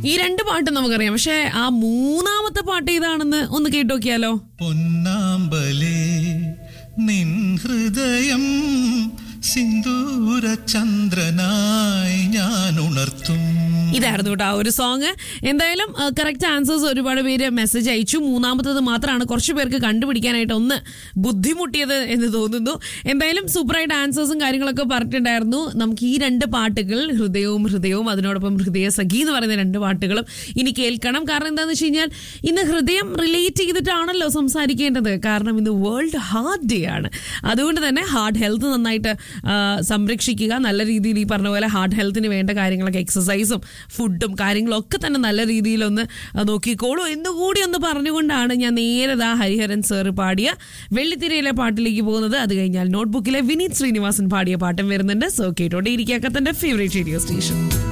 ഈ രണ്ട് പാട്ടും നമുക്കറിയാം പക്ഷെ ആ മൂന്നാമത്തെ പാട്ട് ഏതാണെന്ന് ഒന്ന് കേട്ടോക്കിയാലോ പൊന്നാമ്പലേ നിൻ ഹൃദയം സിന്ദൂര ചന്ദ്രനായി ഞാൻ ഉണർത്തും ഇതായിരുന്നു കേട്ടോ ആ ഒരു സോങ് എന്തായാലും കറക്റ്റ് ആൻസേഴ്സ് ഒരുപാട് പേര് മെസ്സേജ് അയച്ചു മൂന്നാമത്തത് മാത്രമാണ് കുറച്ച് പേർക്ക് കണ്ടുപിടിക്കാനായിട്ട് ഒന്ന് ബുദ്ധിമുട്ടിയത് എന്ന് തോന്നുന്നു എന്തായാലും സൂപ്പറായിട്ട് ആൻസേഴ്സും കാര്യങ്ങളൊക്കെ പറഞ്ഞിട്ടുണ്ടായിരുന്നു നമുക്ക് ഈ രണ്ട് പാട്ടുകൾ ഹൃദയവും ഹൃദയവും അതിനോടൊപ്പം ഹൃദയ സഖി എന്ന് പറയുന്ന രണ്ട് പാട്ടുകളും ഇനി കേൾക്കണം കാരണം എന്താണെന്ന് വെച്ച് കഴിഞ്ഞാൽ ഇന്ന് ഹൃദയം റിലേറ്റ് ചെയ്തിട്ടാണല്ലോ സംസാരിക്കേണ്ടത് കാരണം ഇന്ന് വേൾഡ് ഹാർട്ട് ഡേ ആണ് അതുകൊണ്ട് തന്നെ ഹാർട്ട് ഹെൽത്ത് നന്നായിട്ട് ആ, സംരക്ഷിക്കുക നല്ല രീതിയിൽ ഈ പറഞ്ഞ പോലെ ഹാർട്ട് ഹെൽത്തിന് വേണ്ട കാര്യങ്ങളൊക്കെ എക്സസൈസും ഫുഡും കാര്യങ്ങളും ഒക്കെ തന്നെ നല്ല രീതിയിലൊന്ന് നോക്കിക്കോളൂ എന്നുകൂടി ഒന്ന് പറഞ്ഞുകൊണ്ടാണ് ഞാൻ നേരെ ദാ ഹരിഹരൻ സാർ പാടിയ വെള്ളിത്തിരയിലെ പാട്ടിലേക്ക് പോകുന്നത് അത് കഴിഞ്ഞാൽ നോട്ട്ബുക്കിലെ വിനീത് ശ്രീനിവാസൻ പാടിയ പാട്ടും വരുന്നുണ്ട് സോ കേട്ടോണ്ടേ ഇരിക്കാക്കത്തന്റെ ഫേവറേറ്റ് റേഡിയോ സ്റ്റേഷൻ